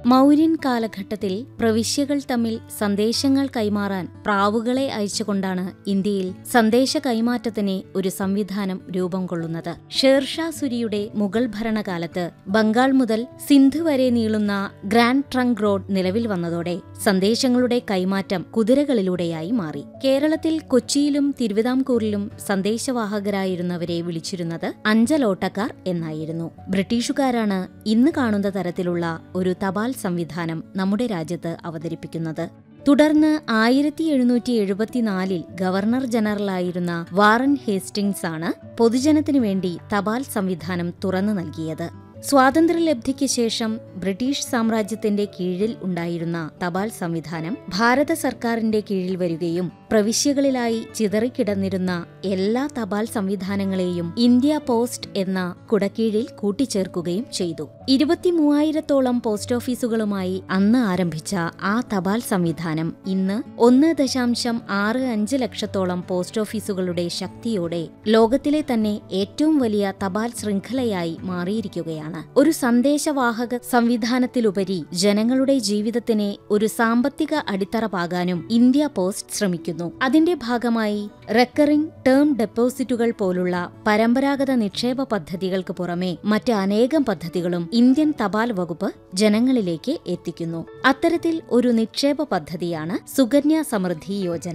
മൗര്യൻ കാലഘട്ടത്തിൽ പ്രവിശ്യകൾ തമ്മിൽ സന്ദേശങ്ങൾ കൈമാറാൻ പ്രാവുകളെ അയച്ചുകൊണ്ടാണ് ഇന്ത്യയിൽ സന്ദേശ കൈമാറ്റത്തിന് ഒരു സംവിധാനം രൂപം കൊള്ളുന്നത് ഷേർഷാ സുരിയുടെ മുഗൾ ഭരണകാലത്ത് ബംഗാൾ മുതൽ സിന്ധ് വരെ നീളുന്ന ഗ്രാൻഡ് ട്രങ്ക് റോഡ് നിലവിൽ വന്നതോടെ സന്ദേശങ്ങളുടെ കൈമാറ്റം കുതിരകളിലൂടെയായി മാറി കേരളത്തിൽ കൊച്ചിയിലും തിരുവിതാംകൂറിലും സന്ദേശവാഹകരായിരുന്നവരെ വിളിച്ചിരുന്നത് അഞ്ചലോട്ടക്കാർ എന്നായിരുന്നു ബ്രിട്ടീഷുകാരാണ് ഇന്ന് കാണുന്ന തരത്തിലുള്ള ഒരു തപാൽ സംവിധാനം നമ്മുടെ രാജ്യത്ത് അവതരിപ്പിക്കുന്നത് തുടർന്ന് ആയിരത്തി എഴുന്നൂറ്റി എഴുപത്തിനാലിൽ ഗവർണർ ജനറലായിരുന്ന വാറൻ ഹേസ്റ്റിംഗ്സ് ആണ് പൊതുജനത്തിനു വേണ്ടി തപാൽ സംവിധാനം തുറന്നു നൽകിയത് സ്വാതന്ത്ര്യലബ്ധിക്ക് ശേഷം ബ്രിട്ടീഷ് സാമ്രാജ്യത്തിന്റെ കീഴിൽ ഉണ്ടായിരുന്ന തപാൽ സംവിധാനം ഭാരത സർക്കാരിന്റെ കീഴിൽ വരികയും പ്രവിശ്യകളിലായി ചിതറിക്കിടന്നിരുന്ന എല്ലാ തപാൽ സംവിധാനങ്ങളെയും ഇന്ത്യ പോസ്റ്റ് എന്ന കുടക്കീഴിൽ കൂട്ടിച്ചേർക്കുകയും ചെയ്തു ഇരുപത്തിമൂവായിരത്തോളം പോസ്റ്റ് ഓഫീസുകളുമായി അന്ന് ആരംഭിച്ച ആ തപാൽ സംവിധാനം ഇന്ന് ഒന്ന് ദശാംശം ആറ് അഞ്ച് ലക്ഷത്തോളം പോസ്റ്റ് ഓഫീസുകളുടെ ശക്തിയോടെ ലോകത്തിലെ തന്നെ ഏറ്റവും വലിയ തപാൽ ശൃംഖലയായി മാറിയിരിക്കുകയാണ് ഒരു സന്ദേശവാഹക സംവിധാനത്തിലുപരി ജനങ്ങളുടെ ജീവിതത്തിന് ഒരു സാമ്പത്തിക അടിത്തറ പാകാനും ഇന്ത്യ പോസ്റ്റ് ശ്രമിക്കുന്നു അതിന്റെ ഭാഗമായി റെക്കറിംഗ് ടേം ഡെപ്പോസിറ്റുകൾ പോലുള്ള പരമ്പരാഗത നിക്ഷേപ പദ്ധതികൾക്ക് പുറമെ മറ്റ് അനേകം പദ്ധതികളും ഇന്ത്യൻ തപാൽ വകുപ്പ് ജനങ്ങളിലേക്ക് എത്തിക്കുന്നു അത്തരത്തിൽ ഒരു നിക്ഷേപ പദ്ധതിയാണ് സുകന്യ സമൃദ്ധി യോജന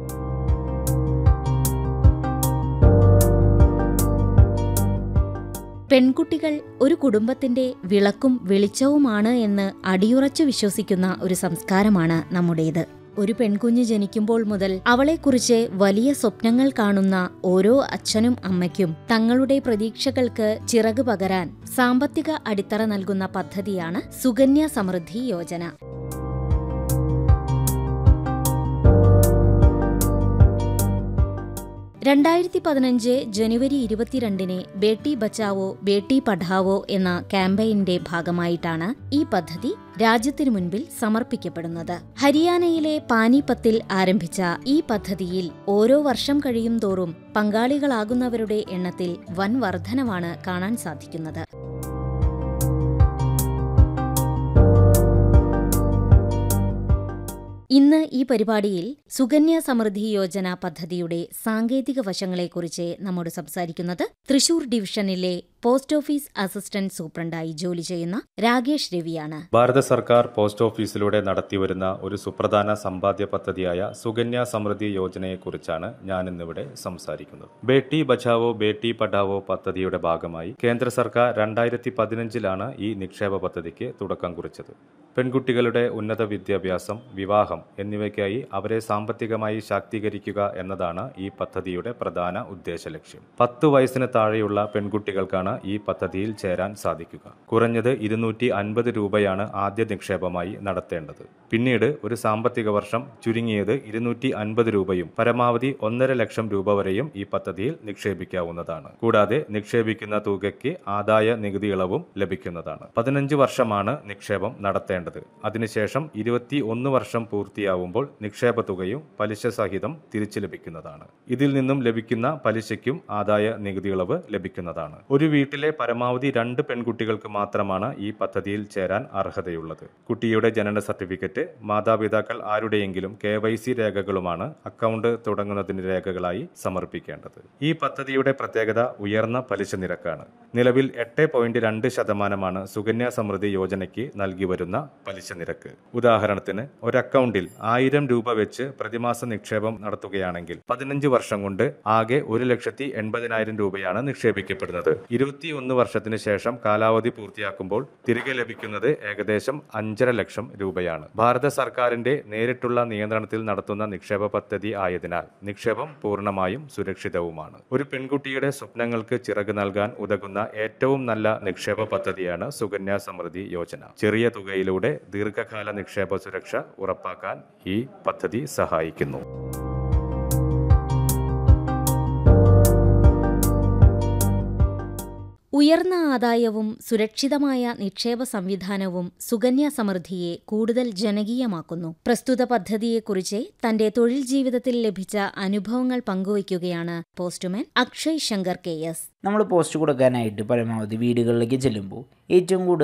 പെൺകുട്ടികൾ ഒരു കുടുംബത്തിന്റെ വിളക്കും വെളിച്ചവുമാണ് എന്ന് അടിയുറച്ചു വിശ്വസിക്കുന്ന ഒരു സംസ്കാരമാണ് നമ്മുടേത് ഒരു പെൺകുഞ്ഞ് ജനിക്കുമ്പോൾ മുതൽ അവളെക്കുറിച്ച് വലിയ സ്വപ്നങ്ങൾ കാണുന്ന ഓരോ അച്ഛനും അമ്മയ്ക്കും തങ്ങളുടെ പ്രതീക്ഷകൾക്ക് ചിറക് പകരാൻ സാമ്പത്തിക അടിത്തറ നൽകുന്ന പദ്ധതിയാണ് സുകന്യ സമൃദ്ധി യോജന രണ്ടായിരത്തി പതിനഞ്ച് ജനുവരി ഇരുപത്തിരണ്ടിന് ബേട്ടി ബച്ചാവോ ബേട്ടി പഠാവോ എന്ന ക്യാമ്പയിന്റെ ഭാഗമായിട്ടാണ് ഈ പദ്ധതി രാജ്യത്തിനു മുൻപിൽ സമർപ്പിക്കപ്പെടുന്നത് ഹരിയാനയിലെ പാനിപത്തിൽ ആരംഭിച്ച ഈ പദ്ധതിയിൽ ഓരോ വർഷം കഴിയും തോറും പങ്കാളികളാകുന്നവരുടെ എണ്ണത്തിൽ വൻ വർധനവാണ് കാണാൻ സാധിക്കുന്നത് ഇന്ന് ഈ പരിപാടിയിൽ സുകന്യ സമൃദ്ധി യോജന പദ്ധതിയുടെ സാങ്കേതിക വശങ്ങളെക്കുറിച്ച് നമ്മോട് സംസാരിക്കുന്നത് തൃശൂർ ഡിവിഷനിലെ പോസ്റ്റ് ഓഫീസ് അസിസ്റ്റന്റ് സൂപ്രണ്ടായി ജോലി ചെയ്യുന്ന രാകേഷ് രവിയാണ് ഭാരത സർക്കാർ പോസ്റ്റ് ഓഫീസിലൂടെ നടത്തിവരുന്ന ഒരു സുപ്രധാന സമ്പാദ്യ പദ്ധതിയായ സുകന്യ സമൃദ്ധി യോജനയെക്കുറിച്ചാണ് ഞാൻ ഇന്നിവിടെ സംസാരിക്കുന്നത് ബേട്ടി ബച്ചാവോ ബേട്ടി പഠാവോ പദ്ധതിയുടെ ഭാഗമായി കേന്ദ്ര സർക്കാർ രണ്ടായിരത്തി പതിനഞ്ചിലാണ് ഈ നിക്ഷേപ പദ്ധതിക്ക് തുടക്കം കുറിച്ചത് പെൺകുട്ടികളുടെ ഉന്നത വിദ്യാഭ്യാസം വിവാഹം എന്നിവയ്ക്കായി അവരെ സാമ്പത്തികമായി ശാക്തീകരിക്കുക എന്നതാണ് ഈ പദ്ധതിയുടെ പ്രധാന ഉദ്ദേശ ലക്ഷ്യം പത്ത് വയസ്സിന് താഴെയുള്ള പെൺകുട്ടികൾക്കാണ് ഈ പദ്ധതിയിൽ ചേരാൻ സാധിക്കുക കുറഞ്ഞത് ഇരുന്നൂറ്റി അൻപത് രൂപയാണ് ആദ്യ നിക്ഷേപമായി നടത്തേണ്ടത് പിന്നീട് ഒരു സാമ്പത്തിക വർഷം ചുരുങ്ങിയത് ഇരുന്നൂറ്റി അൻപത് രൂപയും പരമാവധി ഒന്നര ലക്ഷം രൂപ വരെയും ഈ പദ്ധതിയിൽ നിക്ഷേപിക്കാവുന്നതാണ് കൂടാതെ നിക്ഷേപിക്കുന്ന തുകയ്ക്ക് ആദായ നികുതി ഇളവും ലഭിക്കുന്നതാണ് പതിനഞ്ച് വർഷമാണ് നിക്ഷേപം നടത്തേണ്ടത് അതിനുശേഷം ഇരുപത്തി ഒന്ന് വർഷം പൂർത്തിയാവുമ്പോൾ നിക്ഷേപ തുകയും പലിശ സഹിതം തിരിച്ചു ലഭിക്കുന്നതാണ് ഇതിൽ നിന്നും ലഭിക്കുന്ന പലിശയ്ക്കും ആദായ നികുതി ഇളവ് ലഭിക്കുന്നതാണ് ഒരു വീട്ടിലെ പരമാവധി രണ്ട് പെൺകുട്ടികൾക്ക് മാത്രമാണ് ഈ പദ്ധതിയിൽ ചേരാൻ അർഹതയുള്ളത് കുട്ടിയുടെ ജനന സർട്ടിഫിക്കറ്റ് മാതാപിതാക്കൾ ആരുടെയെങ്കിലും കെ വൈ സി രേഖകളുമാണ് അക്കൗണ്ട് തുടങ്ങുന്നതിന് രേഖകളായി സമർപ്പിക്കേണ്ടത് ഈ പദ്ധതിയുടെ പ്രത്യേകത ഉയർന്ന പലിശ നിരക്കാണ് നിലവിൽ എട്ട് പോയിന്റ് രണ്ട് ശതമാനമാണ് സുകന്യ സമൃദ്ധി യോജനയ്ക്ക് നൽകി വരുന്ന പലിശ നിരക്ക് ഉദാഹരണത്തിന് ഒരു അക്കൗണ്ടിൽ ആയിരം രൂപ വെച്ച് പ്രതിമാസ നിക്ഷേപം നടത്തുകയാണെങ്കിൽ പതിനഞ്ച് വർഷം കൊണ്ട് ആകെ ഒരു ലക്ഷത്തി എൺപതിനായിരം രൂപയാണ് നിക്ഷേപിക്കപ്പെടുന്നത് ഇരുപത്തിയൊന്ന് വർഷത്തിന് ശേഷം കാലാവധി പൂർത്തിയാക്കുമ്പോൾ തിരികെ ലഭിക്കുന്നത് ഏകദേശം അഞ്ചര ലക്ഷം രൂപയാണ് ഭാരത സർക്കാരിന്റെ നേരിട്ടുള്ള നിയന്ത്രണത്തിൽ നടത്തുന്ന നിക്ഷേപ പദ്ധതി ആയതിനാൽ നിക്ഷേപം പൂർണ്ണമായും സുരക്ഷിതവുമാണ് ഒരു പെൺകുട്ടിയുടെ സ്വപ്നങ്ങൾക്ക് ചിറക് നൽകാൻ ഉതകുന്ന ഏറ്റവും നല്ല നിക്ഷേപ പദ്ധതിയാണ് സുകന്യ സമൃദ്ധി യോജന ചെറിയ തുകയിലൂടെ ദീർഘകാല നിക്ഷേപ സുരക്ഷ ഉറപ്പാക്കാൻ ഈ പദ്ധതി സഹായിക്കുന്നു ഉയർന്ന ആദായവും സുരക്ഷിതമായ നിക്ഷേപ സംവിധാനവും സുകന്യ സമൃദ്ധിയെ കൂടുതൽ ജനകീയമാക്കുന്നു പ്രസ്തുത പദ്ധതിയെക്കുറിച്ച് തന്റെ തൊഴിൽ ജീവിതത്തിൽ ലഭിച്ച അനുഭവങ്ങൾ പങ്കുവയ്ക്കുകയാണ് postman Akshay Shankar K S നമ്മൾ പോസ്റ്റ് കൊടുക്കാനായിട്ട് പരമാവധി വീടുകളിലേക്ക് ചെല്ലുമ്പോൾ ഏറ്റവും കൂടുതൽ